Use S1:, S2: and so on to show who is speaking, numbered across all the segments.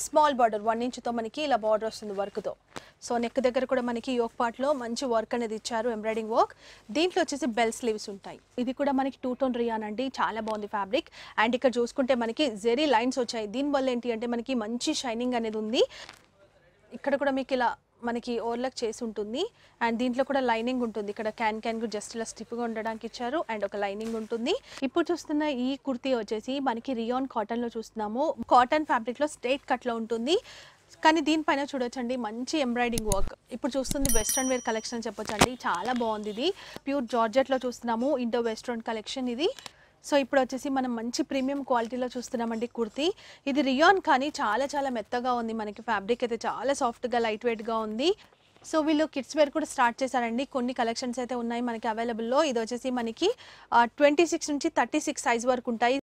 S1: Small border one ఇంచ్తో మనకి ఇలా border వస్తుంది వర్క్తో సో నెక్ దగ్గర కూడా మనకి యోక్ పార్ట్లో మంచి వర్క్ అనేది ఇచ్చారు ఎంబ్రాయిడింగ్ వర్క్ దీంట్లో వచ్చేసి బెల్ స్లీవ్స్ ఉంటాయి ఇది కూడా మనకి టూ టోన్ రియాన్ అండి చాలా బాగుంది ఫ్యాబ్రిక్ అండ్ ఇక్కడ చూసుకుంటే మనకి జెరీ లైన్స్ వచ్చాయి దీనివల్ల ఏంటి అంటే మనకి మంచి షైనింగ్ అనేది ఉంది ఇక్కడ కూడా మీకు ఇలా మనకి ఓవర్లక్ చేసి ఉంటుంది అండ్ దీంట్లో కూడా లైనింగ్ ఉంటుంది ఇక్కడ క్యాన్ క్యాన్ కు జస్ట్ ఇలా స్టిప్గా ఉండడానికి ఇచ్చారు అండ్ ఒక లైనింగ్ ఉంటుంది ఇప్పుడు చూస్తున్న ఈ కుర్తీ వచ్చేసి మనకి రియాన్ కాటన్లో చూస్తున్నాము కాటన్ ఫ్యాబ్రిక్లో స్ట్రైట్ కట్లో ఉంటుంది కానీ దీనిపైన చూడొచ్చండి మంచి ఎంబ్రాయిడింగ్ వర్క్ ఇప్పుడు చూస్తుంది వెస్ట్రన్ వేర్ కలెక్షన్ అని చెప్పొచ్చండి చాలా బాగుంది ఇది ప్యూర్ జార్జెట్లో చూస్తున్నాము ఇండో వెస్ట్రన్ కలెక్షన్ ఇది సో ఇప్పుడు వచ్చేసి మనం మంచి ప్రీమియం క్వాలిటీలో చూస్తున్నామండి కుర్తీ ఇది రియాన్ కానీ చాలా చాలా మెత్తగా ఉంది మనకి ఫ్యాబ్రిక్ అయితే చాలా సాఫ్ట్గా లైట్ వెయిట్గా ఉంది సో వీళ్ళు కిడ్స్ వేర్ కూడా స్టార్ట్ చేశారండి కొన్ని కలెక్షన్స్ అయితే ఉన్నాయి మనకి అవైలబుల్లో ఇది వచ్చేసి మనకి ట్వంటీ సిక్స్ నుంచి థర్టీ సిక్స్ సైజ్ వరకు ఉంటాయి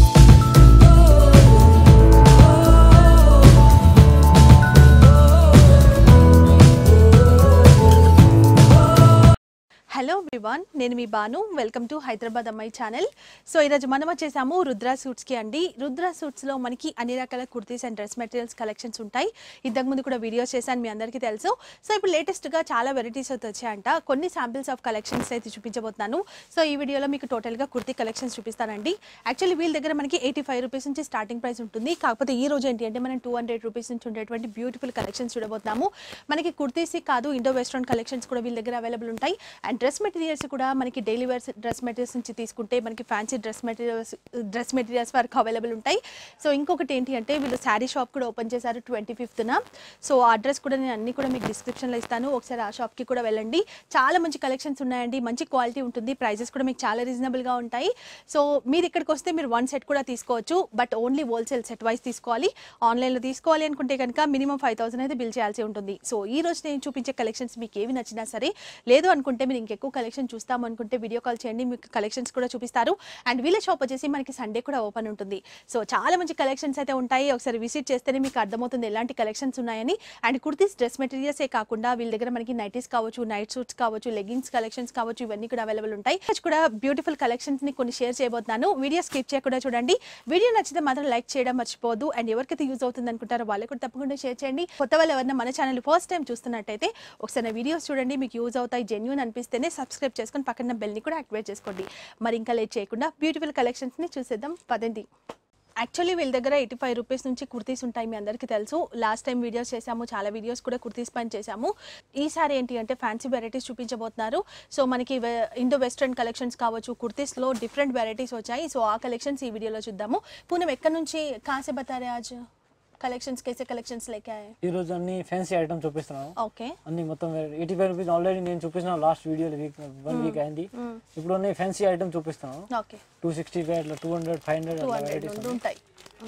S1: హలో వివాన్ నేను మీ బాను వెల్కమ్ టు హైదరాబాద్ అమ్మాయి ఛానల్ సో ఈరోజు మనం వచ్చేసాము రుద్ర సూట్స్కి అండి రుద్ర సూట్స్లో మనకి అన్ని రకాల kurtis and dress materials collections ఉంటాయి ఇంతకు ముందు కూడా వీడియోస్ చేశాను మీ అందరికీ తెలుసు సో ఇప్పుడు లేటెస్ట్గా చాలా వెరైటీస్ అయితే వచ్చాయంట కొన్ని శాంపిల్స్ ఆఫ్ కలెక్షన్స్ అయితే చూపించబోతున్నాను సో ఈ వీడియోలో మీకు టోటల్గా కుర్తీ కలెక్షన్స్ చూపిస్తానండి యాక్చువల్లీ వీళ్ళ దగ్గర మనకి ఎయిటీ ఫైవ్ రూపీస్ నుంచి స్టార్టింగ్ ప్రైస్ ఉంటుంది కాకపోతే ఈ రోజు ఏంటి అంటే మనం టూ హండ్రెడ్ రూపీస్ నుంచి ఉండేటువంటి బ్యూటిఫుల్ కలెక్షన్స్ చూడబోతున్నాము మనకి కుర్తీస్ కాదు ఇండో వెస్ట్రన్ కలెక్షన్స్ కూడా వీళ్ళ దగ్గర అవైలబుల్ ఉంటాయి అండ్ డ్రెస్ మెటీరియల్స్ కూడా మనకి డైలీ వేర్ డ్రెస్ మెటీరియల్స్ నుంచి తీసుకుంటే మనకి fancy dress materials dress materials వరకు అవైలబుల్ ఉంటాయి సో ఇంకొకటి ఏంటి అంటే వీళ్ళు శారీ షాప్ కూడా ఓపెన్ చేశారు ట్వంటీ ఫిఫ్త్న సో ఆ అడ్రస్ కూడా నేను అన్ని కూడా మీకు డిస్క్రిప్షన్లో ఇస్తాను ఒకసారి ఆ షాప్కి కూడా వెళ్ళండి చాలా మంచి కలెక్షన్స్ ఉన్నాయండి మంచి క్వాలిటీ ఉంటుంది ప్రైజెస్ కూడా మీకు చాలా రీజనబుల్గా ఉంటాయి సో మీరు ఇక్కడికి వస్తే మీరు వన్ సెట్ కూడా తీసుకోవచ్చు but only wholesale set wise తీసుకోవాలి ఆన్లైన్లో తీసుకోవాలి అనుకుంటే కనుక మినిమం ఫైవ్ థౌసండ్ అయితే బిల్ చేయాల్సి ఉంటుంది సో ఈ రోజు నేను చూపించే కలెక్షన్స్ మీకు ఏవి నచ్చినా సరే లేదు అనుకుంటే మీరు ఇంకెక్కువ కలెక్షన్ చూస్తాం అనుకుంటే వీడియో కాల్ చేయండి మీకు కలెక్షన్స్ కూడా చూపిస్తారు అండ్ వీళ్ళ షాప్ వచ్చేసి మనకి సండే కూడా ఓపెన్ ఉంటుంది సో చాలా మంచి కలెక్షన్స్ అయితే ఉంటాయి ఒకసారి విజిట్ చేస్తేనే మీకు అర్థమవుతుంది ఎలాంటి కలెక్షన్స్ ఉన్నాయని అండ్ కుర్తీస్ డ్రెస్ మెటీరియల్సే కాకుండా వీళ్ళ దగ్గర మనకి నైటీస్ కావచ్చు నైట్ సూట్స్ కావచ్చు లెగిన్స్ కలెక్షన్స్ కావచ్చు ఇవన్నీ కూడా అవైలబుల్ ఉంటాయి ఈరోజు కూడా బ్యూటిఫుల్ కలెక్షన్స్ ని కొన్ని షేర్ చేయబోతున్నాను వీడియో స్కిప్ చేయకుండా చూడండి వీడియో నచ్చితే మాత్రం లైక్ చేయడం మర్చిపోదు అండ్ ఎవరికైతే యూజ్ అవుతుంది అనుకుంటారో వాళ్ళకి కూడా తప్పకుండా షేర్ చేయండి కొత్త వాళ్ళు ఎవరైనా మన ఛానల్ ఫస్ట్ టైం చూస్తున్నట్టయితే ఒకసారి నా వీడియోస్ చూడండి మీకు యూజ్ అవుతాయి జెన్యున్ అనిపిస్తేనే సబ్స్క్రైబ్ చేసుకొని పక్కన బెల్ని కూడా యాక్టివేట్ చేసుకోండి మరి ఇంకా లేట్ చేయకుండా బ్యూటిఫుల్ కలెక్షన్స్ని చూసేద్దాం పదండి యాక్చువల్లీ వీళ్ళ దగ్గర ఎయిటీ ఫైవ్ రూపీస్ నుంచి కుర్తీస్ ఉంటాయి మీ అందరికీ తెలుసు లాస్ట్ టైం వీడియోస్ చేసాము చాలా వీడియోస్ కూడా కుర్తీస్ పైన చేసాము ఈసారి ఏంటి అంటే ఫ్యాన్సీ వెరైటీస్ చూపించబోతున్నారు సో మనకి వె- ఇండో వెస్ట్రన్ కలెక్షన్స్ కావచ్చు కుర్తీస్లో డిఫరెంట్ వెరైటీస్ వచ్చాయి సో ఆ కలెక్షన్స్ ఈ వీడియోలో చూద్దాము పూనం ఎక్కడి నుంచి కాసే బతారే ఆజ్ కలెక్షన్స్ కేసే కలెక్షన్స్ లేకే ఆయే
S2: ఈ రోజు అన్ని ఫ్యాన్సీ ఐటమ్ చూపిస్తున్నాను
S1: ఓకే
S2: అన్ని మొత్తం ఎయిటీ ఫైవ్ రూపీస్ ఆల్రెడీ నేను చూపిస్తున్నా last video week one week అయింది ఇప్పుడు అన్ని ఫ్యాన్సీ ఐటమ్ చూపిస్తున్నాను
S1: ఓకే
S2: టూ సిక్స్టీ ఫైవ్ అట్లా two hundred five hundred
S1: two
S2: అట్లా
S1: హండ్రెడ్
S2: వెరైటీస్
S1: నుండి ఉంటాయి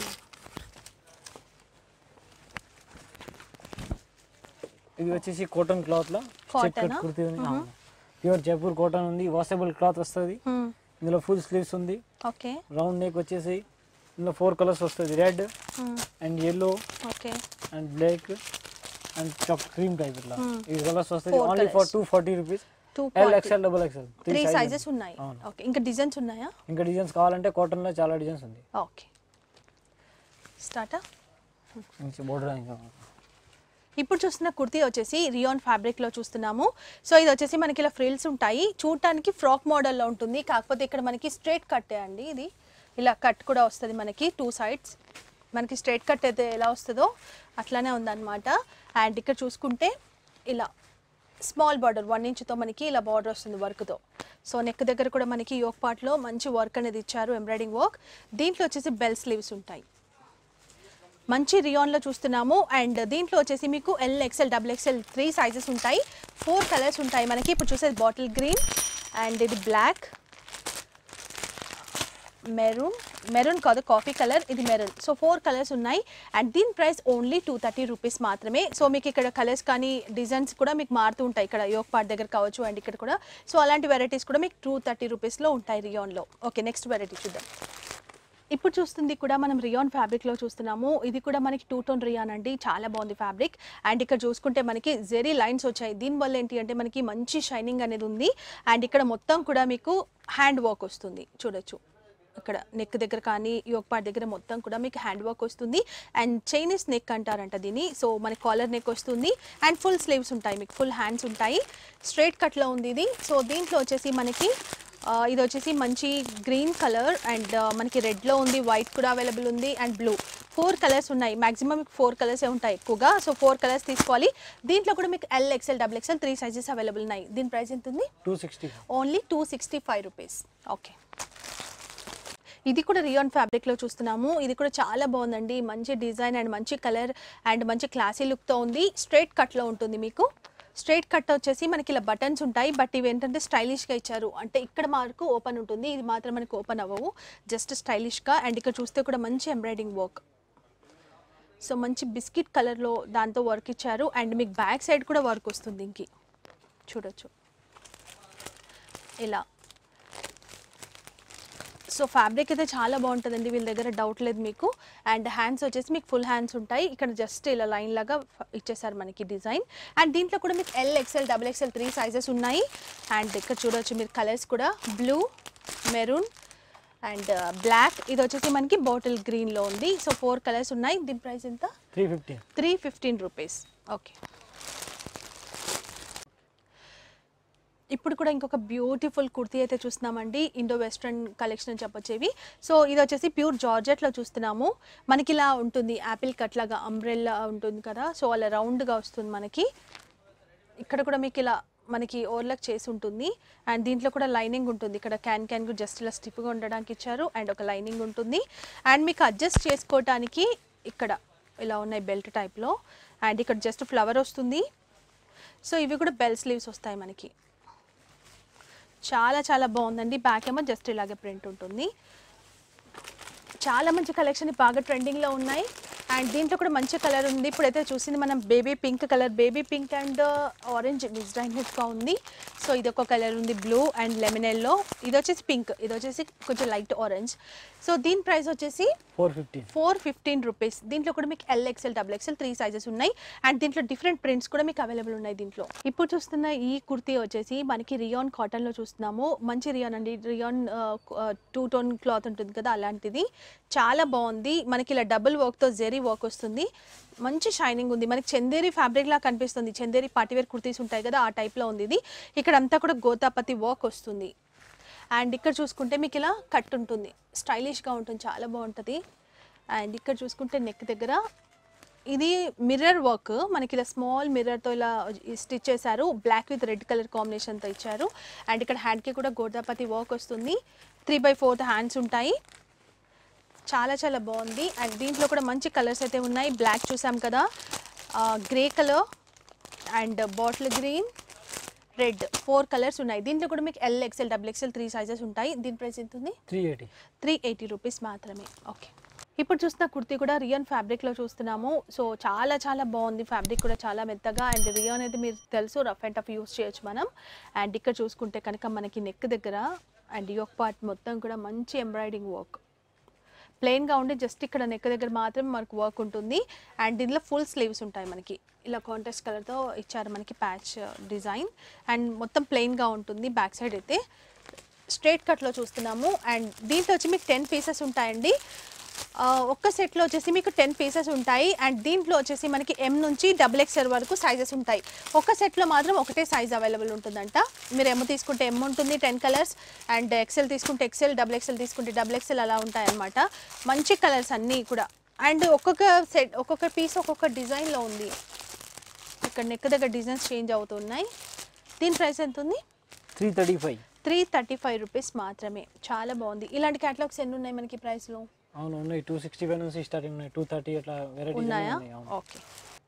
S2: ఇవి వచ్చేసి కాటన్ క్లాత్ లో
S1: Cotton
S2: చెక్
S1: ఆ?
S2: కుర్తీ ఉంది ప్యూర్ జైపూర్ కాటన్ ఉంది వాషబుల్ క్లాత్ వస్తుంది ఇందులో ఫుల్ స్లీవ్స్ ఉంది
S1: ఓకే
S2: రౌండ్ నెక్ వచ్చేసి ఇందులో ఫోర్ కలర్స్ వస్తుంది red and yellow
S1: okay
S2: and black and chalk cream type ఇట్లా
S1: Hmm.
S2: ఈ కలర్స్ వస్తుంది
S1: Four
S2: only for
S1: colours.
S2: Two forty rupees
S1: two
S2: L XL double XL
S1: three sizes ఉన్నాయి
S2: అవును.
S1: Okay ఇంకా designs ఉన్నాయా
S2: ఇంకా డిజైన్స్ కావాలంటే కాటన్ లో చాలా డిజైన్స్ ఉంది
S1: ఓకే స్టార్టా
S2: మంచి బోర్డర్ ఇంకా
S1: ఇప్పుడు చూస్తున్న కుర్తీ వచ్చేసి రియాన్ ఫ్యాబ్రిక్లో చూస్తున్నాము సో ఇది వచ్చేసి మనకి ఇలా ఫ్రిల్స్ ఉంటాయి చూడటానికి ఫ్రాక్ మోడల్లో ఉంటుంది కాకపోతే ఇక్కడ మనకి స్ట్రైట్ కట్టే అండి ఇది ఇలా కట్ కూడా వస్తుంది మనకి టూ సైడ్స్ మనకి స్ట్రైట్ కట్ అయితే ఎలా వస్తుందో అట్లానే ఉందన్నమాట అండ్ ఇక్కడ చూసుకుంటే ఇలా స్మాల్ బార్డర్ వన్ ఇంచ్తో మనకి ఇలా బార్డర్ వస్తుంది వర్క్తో సో నెక్ దగ్గర కూడా మనకి యోక్ పార్ట్లో మంచి వర్క్ అనేది ఇచ్చారు ఎంబ్రాయిడింగ్ వర్క్ దీంట్లో వచ్చేసి బెల్ స్లీవ్స్ ఉంటాయి మంచి రియాన్లో చూస్తున్నాము అండ్ దీంట్లో వచ్చేసి మీకు L XL double XL three sizes ఉంటాయి ఫోర్ కలర్స్ ఉంటాయి మనకి ఇప్పుడు చూసేది బాటిల్ గ్రీన్ అండ్ ఇది బ్లాక్ మెరూన్ మెరూన్ కాదు కాఫీ కలర్ ఇది మెరూన్ సో ఫోర్ కలర్స్ ఉన్నాయి అండ్ దీని price only two thirty rupees మాత్రమే సో మీకు ఇక్కడ కలర్స్ కానీ డిజైన్స్ కూడా మీకు మారుతూ ఉంటాయి ఇక్కడ యోక్ పార్ట్ దగ్గర కావచ్చు అండ్ ఇక్కడ కూడా సో అలాంటి వెరైటీస్ కూడా మీకు టూ థర్టీ రూపీస్లో ఉంటాయి రియాన్లో ఓకే నెక్స్ట్ వెరైటీ చూద్దాం ఇప్పుడు చూస్తుంది కూడా మనం రియాన్ ఫ్యాబ్రిక్లో చూస్తున్నాము ఇది కూడా మనకి టూ టోన్ రియాన్ అండి చాలా బాగుంది ఫ్యాబ్రిక్ అండ్ ఇక్కడ చూసుకుంటే మనకి జెరీ లైన్స్ వచ్చాయి దీనివల్ల ఏంటి అంటే మనకి మంచి షైనింగ్ అనేది ఉంది అండ్ ఇక్కడ మొత్తం కూడా మీకు హ్యాండ్ వర్క్ వస్తుంది చూడొచ్చు ఇక్కడ నెక్ దగ్గర కానీ యోక్ పార్ట్ దగ్గర మొత్తం కూడా మీకు హ్యాండ్ వర్క్ వస్తుంది అండ్ చైనీస్ నెక్ అంటారంట దీన్ని సో మనకి కాలర్ నెక్ వస్తుంది అండ్ ఫుల్ స్లీవ్స్ ఉంటాయి మీకు ఫుల్ హ్యాండ్స్ ఉంటాయి స్ట్రైట్ కట్లో ఉంది ఇది సో దీంట్లో వచ్చేసి మనకి ఆ, ఇది వచ్చేసి మంచి గ్రీన్ కలర్ అండ్ మనకి రెడ్లో ఉంది వైట్ కూడా అవైలబుల్ ఉంది అండ్ బ్లూ ఫోర్ కలర్స్ ఉన్నాయి మాక్సిమం మీకు ఫోర్ కలర్సే ఉంటాయి ఎక్కువగా సో ఫోర్ కలర్స్ తీసుకోవాలి దీంట్లో కూడా మీకు L XL double XL three sizes available ఉన్నాయి దీని ప్రైస్ ఎంత ఉంది
S2: two sixty
S1: only two sixty five rupees okay ఇది కూడా రియాన్ ఫ్యాబ్రిక్లో చూస్తున్నాము ఇది కూడా చాలా బాగుందండి మంచి డిజైన్ అండ్ మంచి కలర్ అండ్ మంచి క్లాసీ లుక్తో ఉంది స్ట్రైట్ కట్లో ఉంటుంది మీకు స్ట్రైట్ కట్ వచ్చేసి మనకి ఇలా బటన్స్ ఉంటాయి బట్ ఇవి ఏంటంటే స్టైలిష్గా ఇచ్చారు అంటే ఇక్కడ మార్కు ఓపెన్ ఉంటుంది ఇది మాత్రం మనకు ఓపెన్ అవ్వవు జస్ట్ స్టైలిష్గా అండ్ ఇక్కడ చూస్తే కూడా మంచి ఎంబ్రాయిడింగ్ వర్క్ సో మంచి బిస్కెట్ కలర్లో దాంతో వర్క్ ఇచ్చారు అండ్ మీకు బ్యాక్ సైడ్ కూడా వర్క్ వస్తుంది ఇంకి చూడొచ్చు ఇలా సో ఫ్యాబ్రిక్ అయితే చాలా బాగుంటుందండి వీళ్ళ దగ్గర డౌట్ లేదు మీకు అండ్ హ్యాండ్స్ వచ్చేసి మీకు ఫుల్ హ్యాండ్స్ ఉంటాయి ఇక్కడ జస్ట్ ఇలా లైన్ లాగా ఫ- ఇచ్చేసారు మనకి డిజైన్ అండ్ దీంట్లో కూడా మీకు L XL double XL three sizes ఉన్నాయి అండ్ ఇక్కడ చూడవచ్చు మీరు కలర్స్ కూడా బ్లూ మెరూన్ అండ్ బ్లాక్ ఇది వచ్చేసి మనకి బాటిల్ గ్రీన్లో ఉంది సో ఫోర్ కలర్స్ ఉన్నాయి దీని ప్రైస్ ఎంత
S2: three fifteen
S1: three fifteen rupees okay ఇప్పుడు కూడా ఇంకొక బ్యూటిఫుల్ కుర్తీ అయితే చూస్తున్నామండి ఇండో వెస్ట్రన్ కలెక్షన్ అని చెప్పొచ్చు ఇవి సో ఇది వచ్చేసి ప్యూర్ జార్జెట్లో చూస్తున్నాము మనకి ఇలా ఉంటుంది యాపిల్ కట్ లాగా అంబ్రెల్లా ఉంటుంది కదా సో అలా రౌండ్గా వస్తుంది మనకి ఇక్కడ కూడా మీకు ఇలా మనకి ఓవర్లక్ చేసి ఉంటుంది అండ్ దీంట్లో కూడా లైనింగ్ ఉంటుంది ఇక్కడ క్యాన్ క్యాన్ కూడా జస్ట్ ఇలా స్టిప్గా ఉండడానికి ఇచ్చారు అండ్ ఒక లైనింగ్ ఉంటుంది అండ్ మీకు అడ్జస్ట్ చేసుకోవటానికి ఇక్కడ ఇలా ఉన్నాయి బెల్ట్ టైప్లో అండ్ ఇక్కడ జస్ట్ ఫ్లవర్ వస్తుంది సో ఇవి కూడా బెల్ స్లీవ్స్ వస్తాయి మనకి చాలా చాలా బాగుందండి బ్యాక్ ఏమో జస్ట్ ఇలాగే ప్రింట్ ఉంటుంది చాలా మంచి కలెక్షన్ బాగా ట్రెండింగ్లో ఉన్నాయి అండ్ దీంట్లో కూడా మంచి కలర్ ఉంది ఇప్పుడైతే చూసింది మనం baby pink colour baby pink and orange mixed అయినట్టుగా ఉంది సో ఇది ఒక కలర్ ఉంది బ్లూ అండ్ లెమినెల్లో ఇది వచ్చేసి పింక్ ఇది వచ్చేసి కొంచెం లైట్ ఆరెంజ్ సో దీని ప్రైస్ వచ్చేసి
S2: four fifteen
S1: four fifteen rupees దీంట్లో కూడా మీకు L XL double XL three sizes ఉన్నాయి అండ్ దీంట్లో డిఫరెంట్ ప్రింట్స్ కూడా మీకు అవైలబుల్ ఉన్నాయి దీంట్లో ఇప్పుడు చూస్తున్న ఈ కుర్తీ వచ్చేసి మనకి రియాన్ కాటన్లో చూస్తున్నాము మంచి రియాన్ అండి రియాన్ టూ టోన్ క్లాత్ ఉంటుంది కదా అలాంటిది చాలా బాగుంది మనకి ఇలా డబుల్ వర్క్తో జెరీ వర్క్ వస్తుంది మంచి షైనింగ్ ఉంది మనకి చందేరి ఫ్యాబ్రిక్ లా కనిపిస్తుంది చందేరి పార్టీవేర్ కుర్తీస్ ఉంటాయి కదా ఆ టైప్లో ఉంది ఇది ఇక్కడ అంతా కూడా గోతాపతి వర్క్ వస్తుంది అండ్ ఇక్కడ చూసుకుంటే మీకు ఇలా కట్ ఉంటుంది స్టైలిష్గా ఉంటుంది చాలా బాగుంటుంది అండ్ ఇక్కడ చూసుకుంటే నెక్ దగ్గర ఇది మిర్రర్ వర్క్ మనకి ఇలా స్మాల్ మిర్రర్తో ఇలా స్టిచ్ చేశారు బ్లాక్ విత్ రెడ్ కలర్ కాంబినేషన్తో ఇచ్చారు అండ్ ఇక్కడ హ్యాండ్కి కూడా గోదాపతి వర్క్ వస్తుంది త్రీ బై ఫోర్త్ హ్యాండ్స్ ఉంటాయి చాలా చాలా బాగుంది అండ్ దీంట్లో కూడా మంచి కలర్స్ అయితే ఉన్నాయి బ్లాక్ చూసాం కదా grey colour and bottle green red four colours ఉన్నాయి దీంట్లో కూడా మీకు L XL double XL three sizes ఉంటాయి దీని ప్రైస్ ఎంత ఉంది
S2: three eighty
S1: three eighty rupees మాత్రమే ఓకే ఇప్పుడు చూస్తున్న కుర్తీ కూడా రియాన్ ఫ్యాబ్రిక్లో చూస్తున్నాము సో చాలా చాలా బాగుంది ఫ్యాబ్రిక్ కూడా చాలా మెత్తగా అండ్ రియాన్ అయితే మీరు తెలుసు రఫ్ అండ్ టఫ్ యూస్ చేయొచ్చు మనం అండ్ ఇక్కడ చూసుకుంటే కనుక మనకి నెక్ దగ్గర అండ్ యోక్ పార్ట్ మొత్తం కూడా మంచి ఎంబ్రాయిడింగ్ వర్క్ ప్లెయిన్గా ఉండి జస్ట్ ఇక్కడ నెక్ దగ్గర మాత్రమే మనకు వర్క్ ఉంటుంది అండ్ దీనిలో ఫుల్ స్లీవ్స్ ఉంటాయి మనకి ఇలా కాంట్రాస్ట్ కలర్తో ఇచ్చారు మనకి ప్యాచ్ డిజైన్ అండ్ మొత్తం ప్లెయిన్గా ఉంటుంది బ్యాక్ సైడ్ అయితే స్ట్రైట్ కట్లో చూస్తున్నాము అండ్ దీంట్లో వచ్చి మీకు టెన్ పీసెస్ ఉంటాయండి ఆ, ఒక్క సెట్లో వచ్చేసి మీకు టెన్ పీసెస్ ఉంటాయి అండ్ దీంట్లో వచ్చేసి మనకి ఎం నుంచి డబుల్ ఎక్స్ఎల్ వరకు సైజెస్ ఉంటాయి ఒక్క సెట్లో మాత్రం ఒకటే సైజ్ అవైలబుల్ ఉంటుందంట మీరు ఎమ్ తీసుకుంటే ఎమ్ ఉంటుంది టెన్ కలర్స్ అండ్ ఎక్సెల్ తీసుకుంటే ఎక్సెల్ డబుల్ ఎక్సెల్ తీసుకుంటే డబుల్ ఎక్సెల్ అలా ఉంటాయి అన్నమాట మంచి కలర్స్ అన్నీ కూడా అండ్ ఒక్కొక్క సెట్ ఒక్కొక్క పీస్ ఒక్కొక్క డిజైన్లో ఉంది ఇక్కడ నెక్ దగ్గర డిజైన్స్ చేంజ్ అవుతున్నాయి దీని ప్రైస్ ఎంత ఉంది
S2: three thirty five
S1: three thirty five rupees మాత్రమే చాలా బాగుంది ఇలాంటి క్యాటలాగ్స్ ఎన్ని ఉన్నాయి మనకి ప్రైస్లో
S2: అవును ఉన్నాయి టూ సిక్స్టీ ఫైవ్ నుంచి స్టార్టింగ్ ఉన్నాయి టూ థర్టీ అట్లా వెరైటీ
S1: ఉన్నాయా
S2: ఉన్నాయి అవును
S1: ఓకే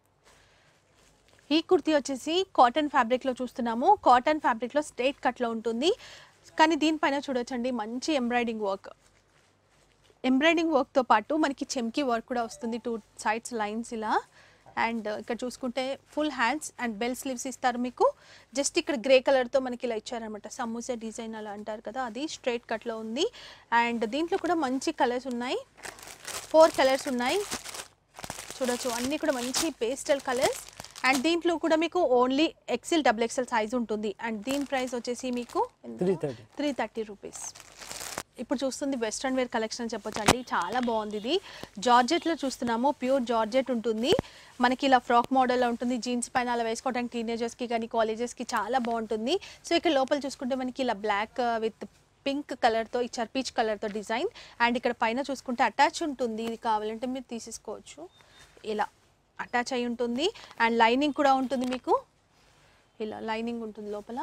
S1: ఈ కుర్తీ వచ్చేసి కాటన్ ఫ్యాబ్రిక్లో చూస్తున్నాము కాటన్ ఫ్యాబ్రిక్లో స్ట్రైట్ కట్లో ఉంటుంది కానీ దీనిపైన చూడొచ్చండి మంచి ఎంబ్రాయిడింగ్ వర్క్ ఎంబ్రాయిడింగ్ వర్క్తో పాటు మనకి చెమ్కీ వర్క్ కూడా వస్తుంది టూ సైడ్స్ లైన్స్ ఇలా అండ్ ఇక్కడ చూసుకుంటే full hands and bell sleeves ఇస్తారు మీకు జస్ట్ ఇక్కడ గ్రే కలర్తో మనకి ఇలా ఇచ్చారనమాట సమోసా డిజైన్ అలా అంటారు కదా అది స్ట్రైట్ కట్లో ఉంది అండ్ దీంట్లో కూడా మంచి కలర్స్ ఉన్నాయి ఫోర్ కలర్స్ ఉన్నాయి చూడొచ్చు అన్నీ కూడా మంచి పేస్టల్ కలర్స్ అండ్ దీంట్లో కూడా మీకు only XL double XL size ఉంటుంది అండ్ దీని ప్రైస్ వచ్చేసి మీకు
S2: three thirty
S1: three thirty rupees ఇప్పుడు చూస్తుంది వెస్ట్రన్ వేర్ కలెక్షన్ అని చెప్పొచ్చు అండి చాలా బాగుంది ఇది జార్జెట్లో చూస్తున్నాము ప్యూర్ జార్జెట్ ఉంటుంది మనకి ఇలా ఫ్రాక్ మోడల్లో ఉంటుంది జీన్స్ పైన అలా వేసుకోవడానికి టీనేజర్స్కి కానీ కాలేజెస్కి చాలా బాగుంటుంది సో ఇక్కడ లోపల చూసుకుంటే మనకి ఇలా బ్లాక్ విత్ పింక్ కలర్తో ఇచ్చారు పీచ్ కలర్తో డిజైన్ అండ్ ఇక్కడ పైన చూసుకుంటే అటాచ్ ఉంటుంది ఇది కావాలంటే మీరు తీసేసుకోవచ్చు ఇలా అటాచ్ అయి ఉంటుంది అండ్ లైనింగ్ కూడా ఉంటుంది మీకు ఇలా లైనింగ్ ఉంటుంది లోపల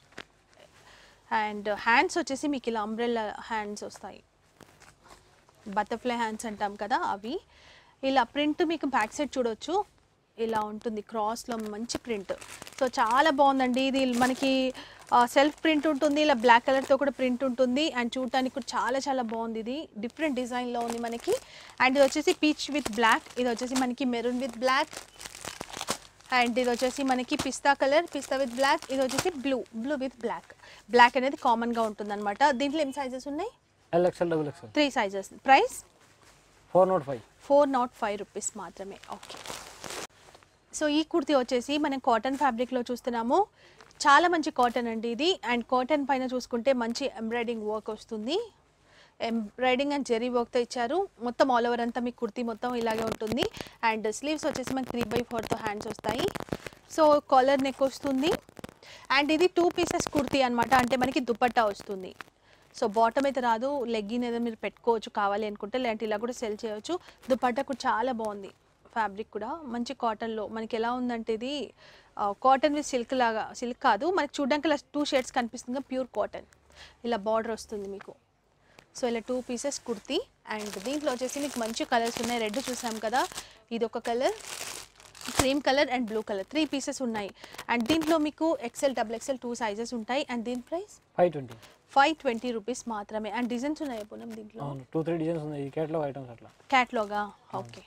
S1: అండ్ హ్యాండ్స్ వచ్చేసి మీకు ఇలా అంబ్రెల్లా హ్యాండ్స్ వస్తాయి బటర్ఫ్లై హ్యాండ్స్ అంటాం కదా అవి ఇలా ప్రింట్ మీకు బ్యాక్ సైడ్ చూడొచ్చు ఇలా ఉంటుంది క్రాస్లో మంచి ప్రింట్ సో చాలా బాగుందండి ఇది మనకి సెల్ఫ్ ప్రింట్ ఉంటుంది ఇలా బ్లాక్ కలర్తో కూడా ప్రింట్ ఉంటుంది అండ్ చూడటానికి కూడా చాలా చాలా బాగుంది ఇది డిఫరెంట్ డిజైన్లో ఉంది మనకి అండ్ ఇది వచ్చేసి పీచ్ విత్ బ్లాక్ ఇది వచ్చేసి మనకి మెరూన్ విత్ బ్లాక్ అండ్ ఇది వచ్చేసి మనకి పిస్తా కలర్ పిస్తా విత్ బ్లాక్ ఇది వచ్చేసి blue blue with black black అనేది కామన్గా ఉంటుంది అనమాట దీంట్లో ఏం సైజెస్ ఉన్నాయి
S2: L XL double XL
S1: three sizes price
S2: four naught five
S1: four naught five rupees మాత్రమే ఓకే సో ఈ కుర్తీ వచ్చేసి మనం కాటన్ ఫ్యాబ్రిక్లో చూస్తున్నాము చాలా మంచి కాటన్ అండి ఇది అండ్ కాటన్ పైన చూసుకుంటే మంచి ఎంబ్రాయిడింగ్ వర్క్ వస్తుంది ఎంబ్రాయిడింగ్ అండ్ జెరీ వర్క్తో ఇచ్చారు మొత్తం ఆల్ ఓవర్ అంతా మీకు కుర్తీ మొత్తం ఇలాగే ఉంటుంది అండ్ స్లీవ్స్ వచ్చేసి మనకి త్రీ బై ఫోర్తో హ్యాండ్స్ వస్తాయి సో కాలర్ నెక్ వస్తుంది అండ్ ఇది టూ పీసెస్ కుర్తీ అనమాట అంటే మనకి దుపట్టా వస్తుంది సో బాటమ్ అయితే రాదు లెగ్గిన్ ఏదో మీరు పెట్టుకోవచ్చు కావాలి అనుకుంటే లేదంటే ఇలా కూడా సెల్ చేయవచ్చు దుపట్టా కూడా చాలా బాగుంది ఫ్యాబ్రిక్ కూడా మంచి కాటన్లో మనకి ఎలా ఉందంటే ఇది కాటన్ విత్ సిల్క్ లాగా సిల్క్ కాదు మనకి చూడడానికి ఇలా టూ షేడ్స్ కనిపిస్తుంది ప్యూర్ కాటన్ ఇలా బార్డర్ వస్తుంది మీకు సో ఇలా టూ పీసెస్ కుర్తీ అండ్ దీంట్లో వచ్చేసి మీకు మంచి కలర్స్ ఉన్నాయి రెడ్ చూసాం కదా ఇది ఒక colour cream colour and blue colour three pieces ఉన్నాయి అండ్ దీంట్లో మీకు XL double XL two sizes ఉంటాయి అండ్ దీని price
S2: five twenty
S1: five twenty rupees మాత్రమే అండ్ డిజైన్స్ ఉన్నాయి పూనం దీంట్లో
S2: అవును టూ త్రీ డిజైన్స్ ఉన్నాయి ఈ క్యాట్లో ఐటమ్స్ అట్లా
S1: క్యాట్లాగా ఓకే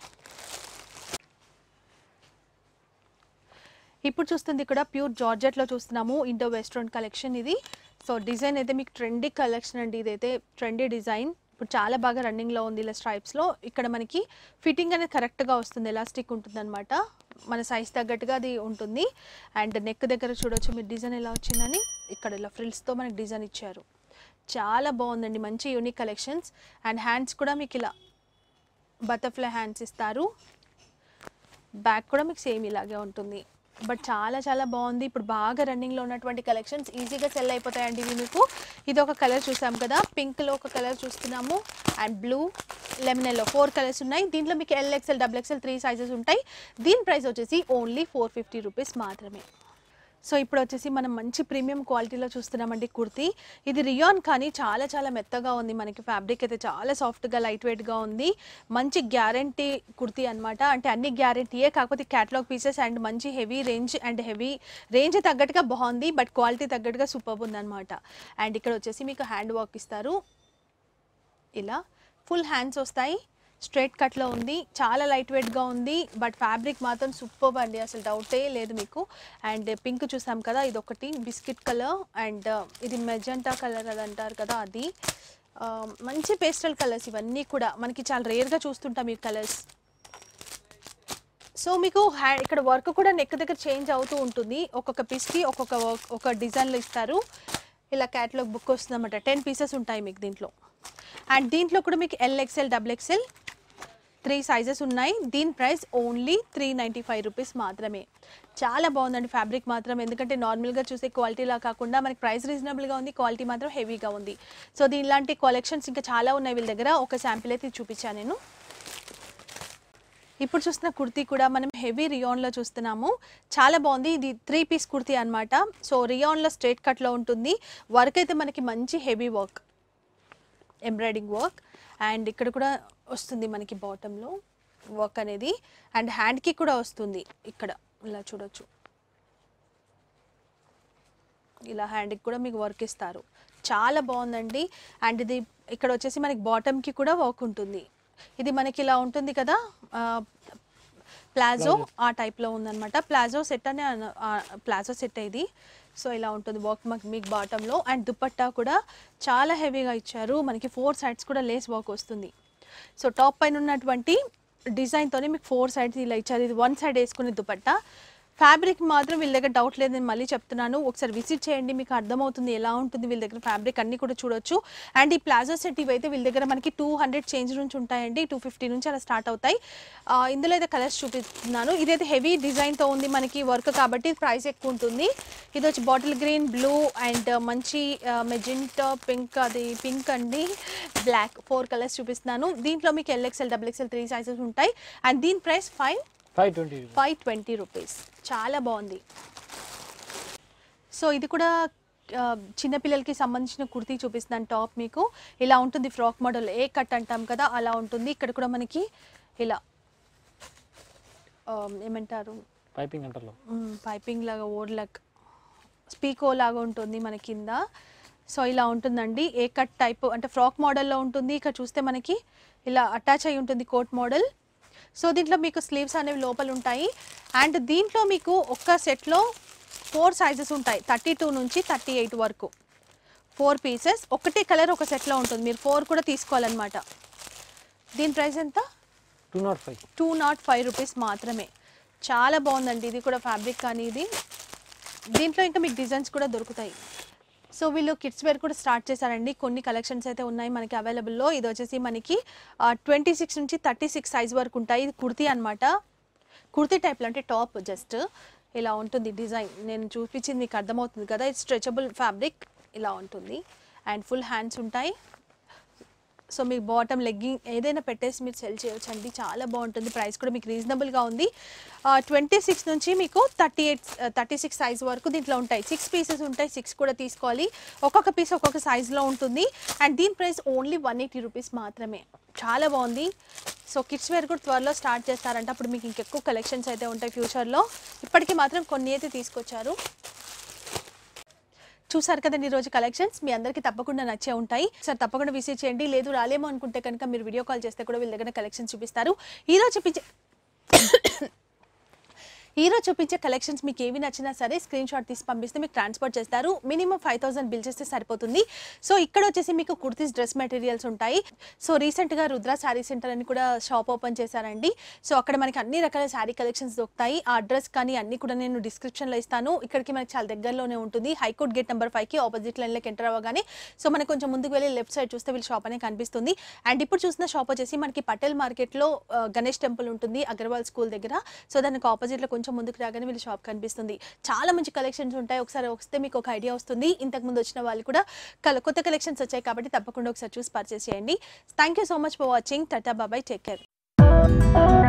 S1: ఇప్పుడు చూస్తుంది ఇక్కడ ప్యూర్ జార్జెట్లో చూస్తున్నాము ఇండో వెస్ట్రన్ కలెక్షన్ ఇది సో డిజైన్ అయితే మీకు ట్రెండీ కలెక్షన్ అండి ఇదైతే ట్రెండీ డిజైన్ ఇప్పుడు చాలా బాగా రన్నింగ్లో ఉంది ఇలా స్ట్రైప్స్లో ఇక్కడ మనకి ఫిట్టింగ్ అనేది కరెక్ట్గా వస్తుంది ఎలాస్టిక్ ఉంటుంది అనమాట మన సైజ్ తగ్గట్టుగా అది ఉంటుంది అండ్ నెక్ దగ్గర చూడొచ్చు మీరు డిజైన్ ఎలా వచ్చిందని ఇక్కడ ఇలా ఫ్రిల్స్తో మనకి డిజైన్ ఇచ్చారు చాలా బాగుందండి మంచి యూనిక్ కలెక్షన్స్ అండ్ హ్యాండ్స్ కూడా మీకు ఇలా బటర్ఫ్లై హ్యాండ్స్ ఇస్తారు బ్యాక్ కూడా మీకు సేమ్ ఇలాగే ఉంటుంది బట్ చాలా చాలా బాగుంది ఇప్పుడు బాగా రన్నింగ్లో ఉన్నటువంటి కలెక్షన్స్ ఈజీగా సెల్ అయిపోతాయండి ఇవి మీకు ఇది ఒక కలర్ చూసాం కదా పింక్లో ఒక కలర్ చూస్తున్నాము and blue lemon yellow four colours ఉన్నాయి దీంట్లో మీకు L XL double XL three sizes ఉంటాయి దీని ప్రైస్ వచ్చేసి ఓన్లీ ఫోర్ ఫిఫ్టీ రూపీస్ మాత్రమే సో ఇప్పుడు వచ్చేసి మనం మంచి ప్రీమియం క్వాలిటీలో చూస్తున్నామండి కుర్తీ ఇది రియాన్ కానీ చాలా చాలా మెత్తగా ఉంది మనకి ఫ్యాబ్రిక్ అయితే చాలా సాఫ్ట్గా లైట్ వెయిట్గా ఉంది మంచి గ్యారంటీ కుర్తీ అనమాట అంటే అన్ని గ్యారంటీయే కాకపోతే క్యాటలాగ్ పీసెస్ అండ్ మంచి heavy range and heavy range తగ్గట్టుగా బాగుంది బట్ క్వాలిటీ తగ్గట్టుగా సూపర్ ఉందన్నమాట అండ్ ఇక్కడ వచ్చేసి మీకు హ్యాండ్ వర్క్ ఇస్తారు ఇలా ఫుల్ హ్యాండ్స్ వస్తాయి స్ట్రైట్ కట్లో ఉంది చాలా లైట్ వెయిట్గా ఉంది బట్ ఫ్యాబ్రిక్ మాత్రం సూపర్ అండి అసలు డౌటే లేదు మీకు అండ్ పింక్ చూసాం కదా ఇది ఒకటి బిస్కెట్ కలర్ అండ్ ఇది మెజంటా కలర్ అది అంటారు కదా అది ఆ, మంచి పేస్టల్ కలర్స్ ఇవన్నీ కూడా మనకి చాలా రేర్గా చూస్తుంటాం ఈ కలర్స్ సో మీకు హ్యా ఇక్కడ వర్క్ కూడా నెక్ దగ్గర చేంజ్ అవుతూ ఉంటుంది ఒక్కొక్క పీస్కి ఒక్కొక్క వర్క్ ఒక డిజైన్లో ఇస్తారు ఇలా క్యాటలాగ్ బుక్ వస్తుంది అనమాట టెన్ పీసెస్ ఉంటాయి మీకు దీంట్లో అండ్ దీంట్లో కూడా మీకు L XL double XL three sizes ఉన్నాయి దీని price only three ninety five rupees మాత్రమే చాలా బాగుందండి ఫ్యాబ్రిక్ మాత్రం ఎందుకంటే నార్మల్గా చూసే క్వాలిటీలా కాకుండా మనకి ప్రైస్ రీజనబుల్గా ఉంది క్వాలిటీ మాత్రం హెవీగా ఉంది సో దీనిలాంటి కలెక్షన్స్ ఇంకా చాలా ఉన్నాయి వీళ్ళ దగ్గర ఒక శాంపిల్ అయితే చూపించాను నేను ఇప్పుడు చూస్తున్న కుర్తీ కూడా మనం హెవీ రియాన్లో చూస్తున్నాము చాలా బాగుంది ఇది త్రీ పీస్ కుర్తీ అన్నమాట సో రియాన్లో స్ట్రైట్ కట్లో ఉంటుంది వర్క్ అయితే మనకి మంచి heavy work embroidering work and ఇక్కడ కూడా వస్తుంది మనకి బాటంలో వర్క్ అనేది అండ్ హ్యాండ్కి కూడా వస్తుంది ఇక్కడ ఇలా చూడొచ్చు ఇలా హ్యాండ్కి కూడా మీకు వర్క్ ఇస్తారు చాలా బాగుందండి అండ్ ఇది ఇక్కడ వచ్చేసి మనకి బాటమ్కి కూడా వర్క్ ఉంటుంది ఇది మనకి ఇలా ఉంటుంది కదా ఆ, ప్లాజో ఆ టైప్లో ఉందన్నమాట ప్లాజో సెట్ అనే అన- ఆ, ప్లాజో సెట్ ఇది సో ఇలా ఉంటుంది వర్క్ మాకు మీకు బాటంలో అండ్ దుపట్టా కూడా చాలా హెవీగా ఇచ్చారు మనకి ఫోర్ సైడ్స్ కూడా లేస్ వర్క్ వస్తుంది సో టాప్ పైన ఉన్నటువంటి డిజైన్తోనే మీకు ఫోర్ సైడ్స్ ఇలా ఇచ్చారు ఇది వన్ సైడ్ వేసుకునే దుపట్టా ఫ్యాబ్రిక్ మాత్రం వీళ్ళ దగ్గర డౌట్ లేదు నేను మళ్ళీ చెప్తున్నాను ఒకసారి విజిట్ చేయండి మీకు అర్థమవుతుంది ఎలా ఉంటుంది వీళ్ళ దగ్గర ఫ్యాబ్రిక్ అన్ని కూడా చూడొచ్చు అండ్ ఈ ప్లాజో సెట్ ఇవైతే వీళ్ళ దగ్గర మనకి టూ హండ్రెడ్ చేంజ్ నుంచి ఉంటాయండి టూ ఫిఫ్టీ నుంచి అలా స్టార్ట్ అవుతాయి ఆ, ఇందులో అయితే కలర్స్ చూపిస్తున్నాను ఇదైతే హెవీ డిజైన్తో ఉంది మనకి వర్క్ కాబట్టి ప్రైస్ ఎక్కువ ఉంటుంది ఇది వచ్చి బాటిల్ గ్రీన్ బ్లూ అండ్ మంచి మెజెంటా పింక్ అది పింక్ అండి బ్లాక్ ఫోర్ కలర్స్ చూపిస్తున్నాను దీంట్లో మీకు L XL double XL three sizes ఉంటాయి అండ్ దీని price five
S2: five twenty
S1: five twenty rupees చాలా బాగుంది సో ఇది కూడా ఆ, చిన్నపిల్లలకి సంబంధించిన కుర్తీ చూపిస్తున్నాను టాప్ మీకు ఇలా ఉంటుంది ఫ్రాక్ మోడల్ ఏ కట్ అంటాం కదా అలా ఉంటుంది ఇక్కడ కూడా మనకి ఇలా ఆ, ఏమంటారు
S2: పైపింగ్ అంటారు
S1: పైపింగ్ లాగా ఓర్లక్ స్పీకో లాగా ఉంటుంది మన కింద సో ఇలా ఉంటుందండి ఏ కట్ టైప్ అంటే ఫ్రాక్ మోడల్లో ఉంటుంది ఇక్కడ చూస్తే మనకి ఇలా అటాచ్ అయి ఉంటుంది కోట్ మోడల్ సో దీంట్లో మీకు స్లీవ్స్ అనేవి లోపల ఉంటాయి అండ్ దీంట్లో మీకు ఒక్క సెట్లో ఫోర్ సైజెస్ ఉంటాయి థర్టీ టూ నుంచి థర్టీ ఎయిట్ వరకు ఫోర్ పీసెస్ ఒకటే కలర్ ఒక సెట్లో ఉంటుంది మీరు ఫోర్ కూడా తీసుకోవాలన్నమాట దీని ప్రైస్ ఎంత
S2: two naught five
S1: two naught five rupees మాత్రమే చాలా బాగుందండి ఇది కూడా ఫ్యాబ్రిక్ కానీ ఇది దీంట్లో ఇంకా మీకు డిజైన్స్ కూడా దొరుకుతాయి సో వీళ్ళు కిడ్స్ వేర్ కూడా స్టార్ట్ చేశారండి కొన్ని కలెక్షన్స్ అయితే ఉన్నాయి మనకి అవైలబుల్లో ఇది వచ్చేసి మనకి ట్వంటీ సిక్స్ నుంచి థర్టీ సిక్స్ సైజ్ వరకు ఉంటాయి ఇది కుర్తీ అనమాట కుర్తీ టైప్లో అంటే టాప్ జస్ట్ ఇలా ఉంటుంది డిజైన్ నేను చూపించింది మీకు అర్థమవుతుంది కదా ఇది స్ట్రెచబుల్ ఫ్యాబ్రిక్ ఇలా ఉంటుంది అండ్ ఫుల్ హ్యాండ్స్ ఉంటాయి సో మీకు బాటమ్ లెగ్గింగ్ ఏదైనా పెట్టేసి మీరు సెల్ చేయొచ్చు అండి చాలా బాగుంటుంది ప్రైస్ కూడా మీకు రీజనబుల్గా ఉంది ట్వంటీ సిక్స్ నుంచి మీకు thirty eight thirty six size వరకు దీంట్లో ఉంటాయి సిక్స్ పీసెస్ ఉంటాయి సిక్స్ కూడా తీసుకోవాలి ఒక్కొక్క పీస్ ఒక్కొక్క సైజులో ఉంటుంది అండ్ దీని price only one eighty rupees మాత్రమే చాలా బాగుంది సో కిడ్స్ వేర్ కూడా త్వరలో స్టార్ట్ చేస్తారంట అప్పుడు మీకు ఇంకెక్కువ కలెక్షన్స్ అయితే ఉంటాయి ఫ్యూచర్లో ఇప్పటికీ మాత్రం కొన్ని అయితే తీసుకొచ్చారు చూసారు కదండి ఈరోజు కలెక్షన్స్ మీ అందరికీ తప్పకుండా నచ్చే ఉంటాయి సార్ తప్పకుండా విజిట్ చేయండి లేదు రాలేమో అనుకుంటే కనుక మీరు వీడియో కాల్ చేస్తే కూడా వీళ్ళ దగ్గర కలెక్షన్స్ చూపిస్తారు ఈరోజు చూపించే ఈరోజు చూపించే కలెక్షన్స్ మీకు ఏవి నచ్చినా సరే స్క్రీన్ షాట్ తీసి పంపిస్తే మీకు ట్రాన్స్పోర్ట్ చేస్తారు మినిమం ఫైవ్ థౌసండ్ బిల్ చేస్తే సరిపోతుంది సో ఇక్కడ వచ్చేసి మీకు కుర్తీస్ డ్రెస్ మెటీరియల్స్ ఉంటాయి సో రీసెంట్గా రుద్ర శారీ సెంటర్ అని కూడా షాప్ ఓపెన్ చేశారండి సో అక్కడ మనకి అన్ని రకాల శారీ కలెక్షన్స్ దొరుకుతాయి ఆ అడ్రస్ కానీ అన్ని కూడా నేను డిస్క్రిప్షన్లో ఇస్తాను ఇక్కడికి మనకి చాలా దగ్గరలోనే ఉంటుంది హైకోర్ట్ గేట్ నెంబర్ ఫైవ్కి ఆపోజిట్ లైన్లోకి ఎంటర్ అవ్వగానే సో మనకి కొంచెం ముందుకు వెళ్ళి లెఫ్ట్ సైడ్ చూస్తే వీళ్ళ షాప్ అనే కనిపిస్తుంది అండ్ ఇప్పుడు చూసిన షాప్ వచ్చేసి మనకి పటేల్ మార్కెట్లో ఆ, గణేష్ టెంపుల్ ఉంటుంది అగర్వాల్ స్కూల్ దగ్గర సో దానికి ఆపోజిట్లో కొంచెం ముందుకు రాగానే వీళ్ళ షాప్ కనిపిస్తుంది చాలా మంచి కలెక్షన్స్ ఉంటాయి ఒకసారి వస్తే మీకు ఒక ఐడియా వస్తుంది ఇంతకు ముందు వచ్చిన వాళ్ళు కూడా కల కొత్త కలెక్షన్స్ వచ్చాయి కాబట్టి తప్పకుండా ఒకసారి చూసి పర్చేస్ చేయండి thank you so much for watching tata bye bye take care